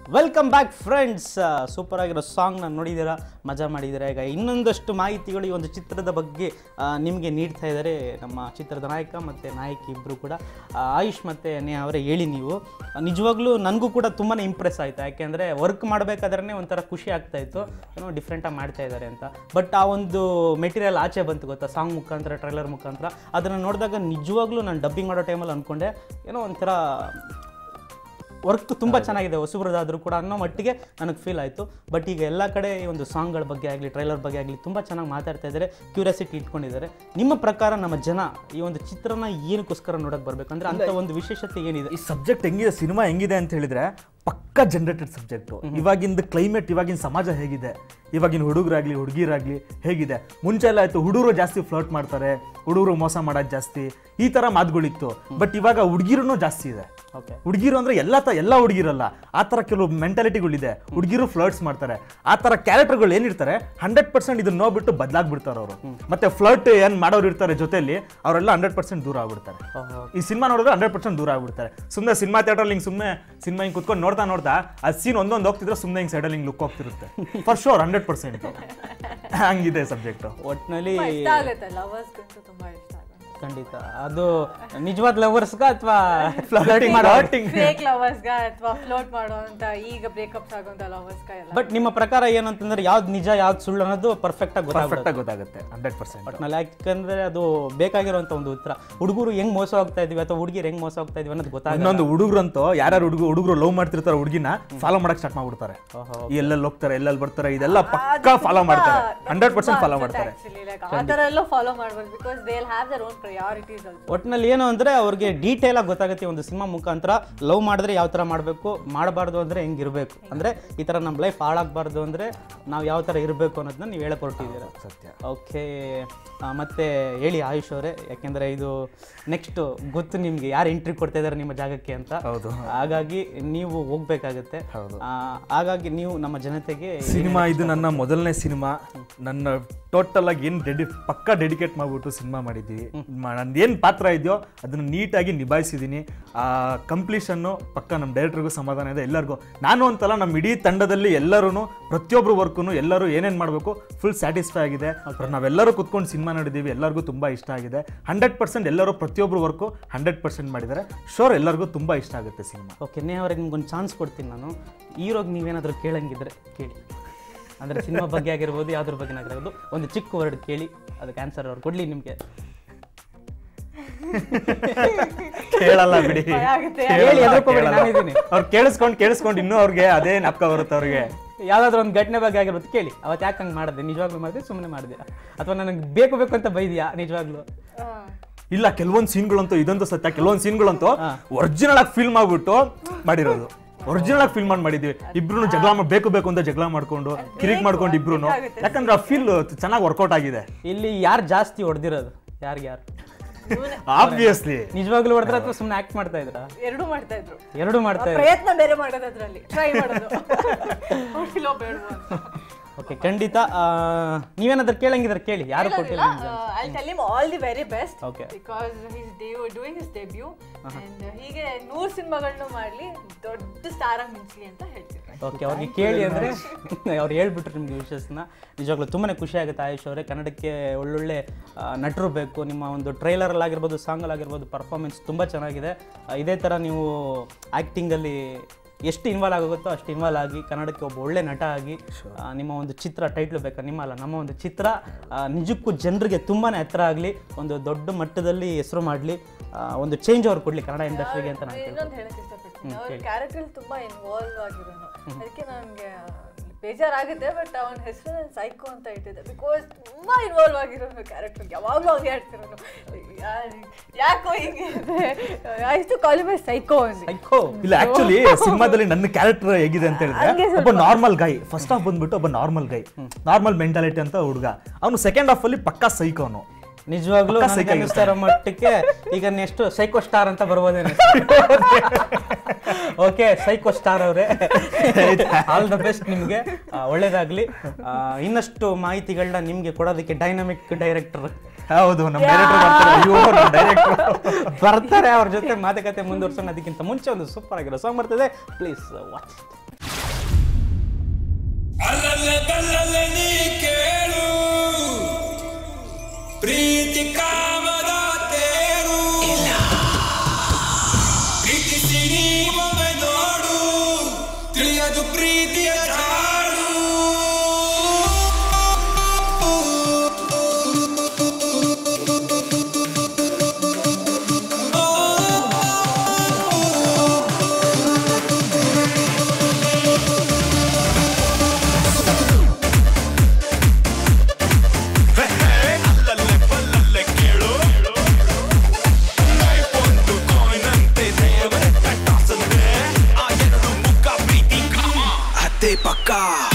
Welcome back friends super ಆಗಿರೋ ಸಾಂಗ್ನ ನೋಡಿದ್ದೀರಾ ಮಜಾ ಮಾಡಿದ್ದೀರಾ ಈಗ ಇನ್ನೊಂದಷ್ಟು ಮಾಹಿತಿಗಳು ಈ ಒಂದು ಚಿತ್ರದ ಬಗ್ಗೆ ನಿಮಗೆ ನೀಡ್ತಾ ಇದ್ದಾರೆ ನಮ್ಮ ಚಿತ್ರದ ನಾಯಕ ಮತ್ತು ನಾಯಕಿ ಇಬ್ಬರು ಕೂಡ ಆ, ಆಯುಷ್ ಮತ್ತು ನೇಹಾ ಅವರೇ ಹೇಳಿ ನೀವು ನಿಜವಾಗ್ಲೂ ನನಗೂ ಕೂಡ ತುಂಬಾ ಇಂಪ್ರೆಸ್ ಆಯಿತು ಯಾಕೆಂದರೆ ವರ್ಕ್ ಮಾಡಬೇಕಾದ್ರೆ ಒಂಥರ ಖುಷಿ ಆಗ್ತಾ ಇತ್ತು ಏನೋ ಡಿಫ್ರೆಂಟಾಗಿ ಮಾಡ್ತಾ ಇದ್ದಾರೆ ಅಂತ ಬಟ್ ಆ ಒಂದು ಮೆಟೀರಿಯಲ್ ಆಚೆ ಬಂತು ಗೊತ್ತಾ ಸಾಂಗ್ ಮುಖಾಂತರ ಟ್ರೈಲರ್ ಮುಖಾಂತರ ಅದನ್ನು ನೋಡಿದಾಗ ನಿಜವಾಗ್ಲೂ ನಾನು ಡಬ್ಬಿಂಗ್ ಮಾಡೋ ಟೈಮಲ್ಲಿ ಅಂದ್ಕೊಂಡೆ ಏನೋ ಒಂಥರ ವರ್ಕ್ ತುಂಬ ಚೆನ್ನಾಗಿದೆ ಹೊಸಬ್ರದಾದರೂ ಕೂಡ ಅನ್ನೋ ಮಟ್ಟಿಗೆ ನನಗೆ ಫೀಲ್ ಆಯಿತು ಬಟ್ ಈಗ ಎಲ್ಲ ಕಡೆ ಈ ಒಂದು ಸಾಂಗ್ಗಳ ಬಗ್ಗೆ ಆಗಲಿ ಟ್ರೈಲರ್ ಬಗ್ಗೆ ಆಗಲಿ ತುಂಬ ಚೆನ್ನಾಗಿ ಮಾತಾಡ್ತಾ ಇದ್ದಾರೆ ಕ್ಯೂರಿಯಾಸಿಟಿ ಇಟ್ಕೊಂಡಿದ್ದಾರೆ ನಿಮ್ಮ ಪ್ರಕಾರ ನಮ್ಮ ಜನ ಈ ಒಂದು ಚಿತ್ರನ ಏನಕ್ಕೋಸ್ಕರ ನೋಡೋಕೆ ಬರಬೇಕು ಅಂದರೆ ಅಂಥ ಒಂದು ವಿಶೇಷತೆ ಏನಿದೆ ಈ ಸಬ್ಜೆಕ್ಟ್ ಹೆಂಗಿದೆ ಸಿನಿಮಾ ಹೆಂಗಿದೆ ಅಂತ ಹೇಳಿದ್ರೆ ಪಕ್ಕ ಜನರೇಟೆಡ್ ಸಬ್ಜೆಕ್ಟು ಇವಾಗಿಂದ ಕ್ಲೈಮೇಟ್ ಇವಾಗಿನ ಸಮಾಜ ಹೇಗಿದೆ ಇವಾಗಿನ ಹುಡುಗರಾಗ್ಲಿ ಹುಡುಗಿರಾಗ್ಲಿ ಹೇಗಿದೆ ಮುಂಚೆ ಎಲ್ಲ ಆಯ್ತು ಹುಡುಗರು ಜಾಸ್ತಿ ಫ್ಲರ್ಟ್ ಮಾಡ್ತಾರೆ ಹುಡುಗರು ಮೋಸ ಮಾಡೋದು ಜಾಸ್ತಿ ಈ ತರ ಮಾತುಗಳಿತ್ತು ಬಟ್ ಇವಾಗ ಹುಡುಗಿರೂ ಜಾಸ್ತಿ ಇದೆ ಓಕೆ ಹುಡುಗಿರು ಅಂದ್ರೆ ಎಲ್ಲ ತ ಎಲ್ಲ ಹುಡುಗಿರಲ್ಲ ಆ ಥರ ಕೆಲವು ಮೆಂಟಾಲಿಟಿಗಳಿದೆ ಹುಡುಗಿರು ಫ್ಲರ್ಟ್ಸ್ ಮಾಡ್ತಾರೆ ಆ ಥರ ಕ್ಯಾರೆಕ್ಟರ್ಗಳು ಏನಿರ್ತಾರೆ ಹಂಡ್ರೆಡ್ ಪರ್ಸೆಂಟ್ ಇದನ್ನ ನೋಡ್ಬಿಟ್ಟು ಬದಲಾಗ್ಬಿಡ್ತಾರೆ ಅವರು ಮತ್ತೆ ಫ್ಲರ್ಟ್ ಏನ್ ಮಾಡೋರು ಇರ್ತಾರೆ ಜೊತೆಲಿ ಅವರೆಲ್ಲ ಹಂಡ್ರೆಡ್ ಪರ್ಸೆಂಟ್ ದೂರ ಆಗ್ಬಿಡ್ತಾರೆ ಈ ಸಿನಿಮಾ ನೋಡಿದ್ರೆ ಹಂಡ್ರೆಡ್ ಪರ್ಸೆಂಟ್ ದೂರ ಆಗ್ಬಿಡ್ತಾರೆ ಸುಮ್ಮನೆ ಸಿನಿಮಾ ಥಿಯೇಟರ್ ಹಿಂಗೆ ಸುಮ್ಮನೆ ಸಿನಿಮಾ ಹಿಂಗೆ ಕುತ್ಕೊಂಡು ನೋಡ್ತಾ ನೋಡ್ತಾ ಆ ಸೀನ್ ಒಂದೊಂದು ಹೋಗ್ತಿದ್ರೆ ಸುಮ್ಮನೆ ಹಿಂಗೆ ಸೈಡಲ್ಲಿ ಹಿಂಗೆ ಲುಕ್ ಹೋಗ್ತಿರುತ್ತೆ ಫಾರ್ ಶೋರ್ ಹಂಡ್ರೆಡ್ ಪರ್ಸೆಂಟ್ ಹಂಗಿದೆ ಸಬ್ಜೆಕ್ಟ್ ಒಟ್ಟಿನಲ್ಲಿ ತುಂಬಾ ಇಷ್ಟ ಆಗುತ್ತೆ ಲವರ್ಸ್ಗಂತೂ ತುಂಬಾ ಇಷ್ಟ ಆಗುತ್ತೆ ಖಂಡಿತ ಅದು ನಿಜವಾದ ಲವರ್ಸ್ಗ ಅಥವಾ Flirting, flirting. ಫೇಕ್ ಲವರ್ಸ್ಗ ಅಥವಾ ಫ್ಲೋಟ್ ಮಾಡುವಂತ ಈಗ ಬ್ರೇಕಪ್ಸ್ ಆಗುವಂತ ಲವರ್ಸ್ಗ ಎಲ್ಲ ಬಟ್ ನಿಮ್ಮ ಪ್ರಕಾರ ಏನಂತಂದ್ರೆ ಯಾವ್ದು ನಿಜ ಯಾವ್ದು ಸುಳ್ಳು ಅನ್ನೋದು ಪರ್ಫೆಕ್ಟಾಗಿ ಗೊತ್ತಾಗುತ್ತೆ ಪರ್ಫೆಕ್ಟ್ ಆಗಿ ಗೊತ್ತಾಗುತ್ತೆ ಹಂಡ್ರೆಡ್ ಪರ್ಸೆಂಟ್ ಒಟ್ನಲ್ಲಿ ಯಾಕಂದ್ರೆ ಅದು ಬೇಕಾಗಿರುವಂಥ ಒಂದು ಉತ್ತರ ಹುಡುಗರು ಹೆಂಗ್ ಮೋಸ ಹೋಗ್ತಾ ಇದೀವಿ ಅಥವಾ ಹುಡುಗಿರು ಹೆಂಗ್ ಮೋಸ ಹೋಗ್ತಾ ಇದೀವಿ ಅನ್ನೋದು ಗೊತ್ತಾಗಲ್ಲ ಇನ್ನೊಂದು ಹುಡುಗರಂತೂ ಯಾರ್ಯಾರು ಹುಡುಗ ಹುಡುಗರು ಲವ್ ಮಾಡ್ತಿರ್ತಾರೆ ಹುಡುಗಿನ ಫಾಲೋ ಮಾಡಕ್ ಸ್ಟಾರ್ಟ್ ಮಾಡ್ಬಿಡ್ತಾರೆ ಎಲ್ಲೆಲ್ಲಿ ಹೋಗ್ತಾರೆ ಎಲ್ಲೆಲ್ಲಿ ಬರ್ತಾರೆ ಇದೆಲ್ಲ ಪಕ್ಕಾ ಫಾಲೋ ಮಾಡ್ತಾರೆ ಹಂಡ್ರೆಡ್ ಪರ್ಸೆಂಟ್ ಫಾಲೋ ಮಾಡ್ತಾರೆ ಆಕ್ಚುಲಿ ಲೈಕ್ ಆ ಥರ ಎಲ್ಲ ಫಾಲೋ ಮಾಡ್ಬೋದು because they have their own priorities also ಒಟ್ಟಿನಲ್ಲಿ ಏನು ಅಂದ್ರೆ ಅವ್ರಿಗೆ ಡೀಟೇಲ್ ಆಗಿ ಗೊತ್ತಾಗುತ್ತೆ ಒಂದು ಸಿನಿಮಾ ಮುಖಾಂತರ ಲವ್ ಮಾಡಿದ್ರೆ ಯಾವ ಥರ ಮಾಡಬೇಕು ಮಾಡಬಾರ್ದು ಅಂದ್ರೆ ಹೆಂಗಿರ್ಬೇಕು ಅಂದ್ರೆ ಈ ಥರ ನಮ್ಮ ಲೈಫ್ ಹಾಳಾಗಬಾರ್ದು ಅಂದ್ರೆ ನಾವು ಯಾವ ಥರ ಇರಬೇಕು ಅನ್ನೋದನ್ನ ನೀವು ಹೇಳಕ್ ಹೊರಟಿದ್ದೀರಾ ಸತ್ಯ ಓಕೆ ಮತ್ತೆ ಹೇಳಿ ಆಯುಷ್ ಅವರೇ ಯಾಕೆಂದ್ರೆ ಇದು ನೆಕ್ಸ್ಟ್ ಗೊತ್ತು ನಿಮ್ಗೆ ಯಾರು ಎಂಟ್ರಿ ಕೊಡ್ತಾ ಇದ್ದಾರೆ ನಿಮ್ಮ ಜಾಗಕ್ಕೆ ಅಂತ ಹೌದು ಹಾಗಾಗಿ ನೀವು ಹೋಗ್ಬೇಕಾಗತ್ತೆ ಹೌದು. ಆ, ಹಾಗಾಗಿ ನೀವು ನಮ್ಮ ಜನತೆಗೆ ಸಿನಿಮಾ ಇದು ನನ್ನ ಮೊದಲನೇ ಸಿನಿಮಾ ನನ್ನ ಟೋಟಲ್ ಆಗಿ ಏನು ಡೆಡಿ ಪಕ್ಕಾ ಡೆಡಿಕೇಟ್ ಮಾಡ್ಬಿಟ್ಟು ಸಿನಿಮಾ ಮಾಡಿದ್ದೀವಿ ನಂದು ಏನು ಪಾತ್ರ ಇದೆಯೋ ಅದನ್ನು ನೀಟಾಗಿ ನಿಭಾಯಿಸಿದ್ದೀನಿ ಆ ಕಂಪ್ಲೀಷನ್ನು ಪಕ್ಕ ನಮ್ಮ ಡೈರೆಕ್ಟರ್ಗೂ ಸಮಾಧಾನ ಇದೆ ಎಲ್ಲರಿಗೂ ನಾನು ಅಂತಲ್ಲ ನಮ್ಮ ಇಡೀ ತಂಡದಲ್ಲಿ ಎಲ್ಲರೂ ಪ್ರತಿಯೊಬ್ಬರು ವರ್ಕು ಎಲ್ಲರೂ ಏನೇನು ಮಾಡಬೇಕು ಫುಲ್ ಸ್ಯಾಟಿಸ್ಫೈ ಆಗಿದೆ ನಾವೆಲ್ಲರೂ ಕುತ್ಕೊಂಡು ಸಿನಿಮಾ ನೋಡಿದ್ದೀವಿ ಎಲ್ಲರಿಗೂ ತುಂಬ ಇಷ್ಟ ಆಗಿದೆ ಹಂಡ್ರೆಡ್ ಪರ್ಸೆಂಟ್ ಎಲ್ಲರೂ ಪ್ರತಿಯೊಬ್ಬರು ವರ್ಕು ಹಂಡ್ರೆಡ್ ಪರ್ಸೆಂಟ್ ಮಾಡಿದ್ದಾರೆ ಶೋರ್ ಎಲ್ಲರಿಗೂ ತುಂಬ ಇಷ್ಟ ಆಗುತ್ತೆ ಸಿನಿಮಾ ಓಕೆ ನೇ ಅವ್ರಿಗೆ ನಿಮ್ಗೊಂದು ಚಾನ್ಸ್ ಕೊಡ್ತೀನಿ ನಾನು ಹೀರೋಗೆ ನೀವೇನಾದರೂ ಕೇಳಂಗಿದ್ರೆ ಕೇಳಿ ಅಂದರೆ ಸಿನಿಮಾ ಬಗ್ಗೆ ಆಗಿರ್ಬೋದು ಯಾವ್ದ್ರ ಬಗ್ಗೆ ಆಗಿರ್ಬೋದು ಒಂದು ಚಿಕ್ಕ ವರ್ಡ್ ಕೇಳಿ ಅದಕ್ಕೆ ಆನ್ಸರ್ ಅವ್ರು ಕೊಡಲಿ ನಿಮಗೆ ಕೇಳಲ್ಲ ಬಿಡಿ ಆಗುತ್ತೆ ಹೇಳಿ ಹೆದರ್ಕೋಬೇಡಿ ನಾನಿದ್ದೀನಿ ಅವ್ರು ಕೇಳಿಸ್ಕೊಂಡು ಕೇಳಿಸ್ಕೊಂಡು ಇನ್ನೂ ಅವ್ರಿಗೆ ಅದೇ ನಾಪ್ಕ ಬರುತ್ತೆ ಅವ್ರಿಗೆ ಯಾವ್ದಾದ್ರು ಒಂದು ಘಟನೆ ಬಗ್ಗೆ ಆಗಿರ್ಬೋದು ಕೇಳಿ ಅವತ್ತು ಯಾಕೆ ಹಂಗೆ ಮಾಡಿದೆ ನಿಜವಾಗ್ಲೂ ಮಾಡಿದೆ ಸುಮ್ಮನೆ ಮಾಡಿದೆ ಅಥವಾ ನನಗೆ ಬೇಕು ಬೇಕು ಅಂತ ಬೈದ್ಯಾ ನಿಜವಾಗ್ಲೂ ಇಲ್ಲ ಕೆಲವೊಂದು ಸೀನ್ಗಳಂತೂ ಇದಂತೂ ಸತ್ಯ ಕೆಲವೊಂದು ಸೀನ್ಗಳಂತೂ ಒರಿಜಿನಲ್ ಆಗಿ ಫೀಲ್ ಮಾಡ್ಬಿಟ್ಟು ಮಾಡಿರೋದು ಒರಿಜಿನಲ್ ಆಗಿ ಫೀಲ್ ಮಾಡಿ ಮಾಡಿದ್ವಿ ಇಬ್ರು ಜಗಳ ಮಾಡ್- ಬೇಕು ಬೇಕು ಅಂತ ಜಗಳ ಮಾಡ್ಕೊಂಡು ಕಿರಿಕ್ ಮಾಡ್ಕೊಂಡು ಇಬ್ರು ಯಾಕಂದ್ರೆ ಆ ಫೀಲ್ ಚೆನ್ನಾಗಿ ವರ್ಕೌಟ್ ಆಗಿದೆ ಇಲ್ಲಿ ಯಾರು ಜಾಸ್ತಿ ಹೊಡೆದಿರೋದು ಯಾರಿಗೆ ಯಾರು ಆಬ್ವಿಯಸ್ಲಿ ನಿಜವಾಗ್ಲೂ ಹೊಡೆದ್ರೆ ಅಥವಾ ಸುಮ್ಮನೆ ಆಕ್ಟ್ ಮಾಡ್ತಾ ಇದ್ರಾ ಎರಡೂ ಮಾಡ್ತಾ ಇದ್ರು ಎರಡು ಮಾಡ್ತಾ ಇದ್ರು ಪ್ರಯತ್ನ ಬೇರೆ ಮಾಡೋದು ಅದ್ರಲ್ಲಿ ಟ್ರೈ ಮಾಡೋದು ಹೊಡಿಲೋ ಬೇಡವೋ ಅಂತ ಓಕೆ ಖಂಡಿತ ಆ, ನೀವೇನಾದ್ರೂ ಕೇಳಂಗಿದ್ರೆ ಕೇಳಿ ಯಾರು ಕೊಟ್ಟಿಲ್ಲ I tell him all the very best Okay. Because his doing his debut and ಹೀಗೆ ನೂರು ಸಿನಿಮಾಗಳನ್ನು ಮಾಡಲಿ ದೊಡ್ಡ ಸ್ಟಾರ್ ಆಗಿ ಮಿಂಚಲಿ ಅಂತ ಹೇಳ್ತೀನಿ ಓಕೆ ಅವ್ರಿಗೆ ಕೇಳಿ ಅಂದರೆ ಅವ್ರು ಹೇಳ್ಬಿಟ್ರು ನಿಮಗೆ ವಿಷಯಸ್ನ ನಿಜವಾಗ್ಲೂ ತುಂಬಾ ಖುಷಿ ಆಗುತ್ತೆ ಆಯುಷ್ ಅವರೇ ಕನ್ನಡಕ್ಕೆ ಒಳ್ಳೊಳ್ಳೆ ಆ, ನಟರು ಬೇಕು ನಿಮ್ಮ ಒಂದು ಟ್ರೈಲರಲ್ಲಾಗಿರ್ಬೋದು ಸಾಂಗಲ್ಲಾಗಿರ್ಬೋದು ಪರ್ಫಾರ್ಮೆನ್ಸ್ ತುಂಬ ಚೆನ್ನಾಗಿದೆ ಆ, ಇದೇ ಥರ ನೀವು ಆ್ಯಕ್ಟಿಂಗಲ್ಲಿ ಎಷ್ಟು ಇನ್ವಾಲ್ವ್ ಆಗುತ್ತೋ ಅಷ್ಟು ಇನ್ವಾಲ್ವ್ ಆಗಿ ಕನ್ನಡಕ್ಕೆ ಒಬ್ಬ ಒಳ್ಳೆ ನಟ ಆಗಿ ಆ, ನಿಮ್ಮ ಒಂದು ಚಿತ್ರ ಟೈಟ್ಲು ಬೇಕಾ ನಿಮ್ಮ ಅಲ್ಲ ನಮ್ಮ ಒಂದು ಚಿತ್ರ ಆ, ನಿಜಕ್ಕೂ ಜನರಿಗೆ ತುಂಬಾ ಹತ್ರ ಆಗಲಿ ಒಂದು ದೊಡ್ಡ ಮಟ್ಟದಲ್ಲಿ ಹೆಸರು ಮಾಡಲಿ ಒಂದು ಚೇಂಜ್ ಅವ್ರು ಕೊಡಲಿ ಕನ್ನಡ ಇಂಡಸ್ಟ್ರಿಗೆ ಅಂತ ನಾನು ಇನ್ನೊಂದು ಹೇಳಕ್ ಇಷ್ಟಪಡ್ತೀನಿ ಅವ್ರ ಕ್ಯಾರೆಕ್ಟರ್ ತುಂಬಾ ಇನ್ವಾಲ್ವ್ ಆಗಿರೋನು ಅದಕ್ಕೆ ನನಗೆ ಬೇಜಾರಾಗುತ್ತೆ ಬಟ್ ಅವನ ಹೆಸರು ನಾನು ಸೈಕೋ ಅಂತ ಇಟ್ಟಿದ್ದೆ ಬಿಕಾಸ್ ತುಂಬಾ ಇನ್ವಾಲ್ವ್ ಆಗಿರೋನು ಕ್ಯಾರೆಕ್ಟರ್ ಯಾವಾಗಲೂ ಹಂಗೆ ಆಡ್ತಿರೋನು ಯಾಕೋ ಹಿಂಗೆ ಆಯ್ತು ಕಾಲಿ ಸೈಕೋ ಅಂದಿ ಸೈಕೋ ಇಲ್ಲ ಆಕ್ಚುಲಿ ಸಿನಿಮಾದಲ್ಲಿ ನನ್ನ ಕ್ಯಾರೆಕ್ಟರ್ ಹೇಗಿದೆ ಅಂತ ಹೇಳಿದ್ರೆ ಒಬ್ಬ ನಾರ್ಮಲ್ ಗೈ ಫಸ್ಟ್ ಹಾಫ್ ಬಂದ್ಬಿಟ್ಟು ಒಬ್ಬ ನಾರ್ಮಲ್ ಗೈ ನಾರ್ಮಲ್ ಮೆಂಟಾಲಿಟಿ ಅಂತ ಹುಡುಗ ಅವನು ಸೆಕೆಂಡ್ ಹಾಫ್ ಅಲ್ಲಿ ಪಕ್ಕಾ ಸೈಕ್ ಅವನು ನಿಜವಾಗ್ಲೂ ಪಕ್ಕ ನನಗೆ psycho ಅನ್ನಿಸ್ತಾ ಇರೋ ಮಟ್ಟಕ್ಕೆ ಈಗ ನೆಕ್ಸ್ಟ್ ಸೈಕೋ ಸ್ಟಾರ್ ಅಂತ ಬರ್ಬೋದೇನೆ ಓಕೆ ಸೈಕೋ ಸ್ಟಾರ್ ಅವರೇ ಆಲ್ ದ ಬೆಸ್ಟ್ ನಿಮಗೆ ಒಳ್ಳೇದಾಗ್ಲಿ ಆ, ಇನ್ನಷ್ಟು ಮಾಹಿತಿಗಳನ್ನ ನಿಮ್ಗೆ ಕೊಡೋದಕ್ಕೆ ಡೈನಮಿಕ್ ಡೈರೆಕ್ಟರ್ ಹೌದು ನಮ್ಮ ಡೈರೆಕ್ಟರ್ ಬರ್ತಾರೆ ಅಯ್ಯೋ ನಮ್ಮ ಡೈರೆಕ್ಟರ್ ಬರ್ತಾರೆ ಅವ್ರ ಜೊತೆ ಮಾತುಕತೆ ಮುಂದುವರ್ಸೋಣ ಅದಕ್ಕಿಂತ ಮುಂಚೆ ಒಂದು ಸೂಪರ್ ಆಗಿರೋ ಸಾಂಗ್ ಬರ್ತದೆ ಪ್ಲೀಸ್ ವಾಚ್ ಬಲ್ಲೆ ಬಲ್ಲಲೆ ನೀ ಕೇಳು ಪ್ರೀತಿ ಕಾಮದ ತೇರು ಪ್ರೀತಿಸಿ ನೀವೊಮ್ಮೆ ನೋಡು ತಿಳಿಯದು ಪ್ರೀತಿಯ ಜಾಡು ಅಲ್ಲಲ್ಲೇ ಬಲ್ಲಲ್ಲೇ ಕೇಳು ಲೈಫ್ ಒಂದು ಕಾಯಿನ್ ಅಂತೆ ದೇವರ ಟಾಸಂತೆ ಆ ಎರಡು ಮುಖ ಪ್ರೀತಿ ಕಾಮ ಅದೇ ಪಕ್ಕ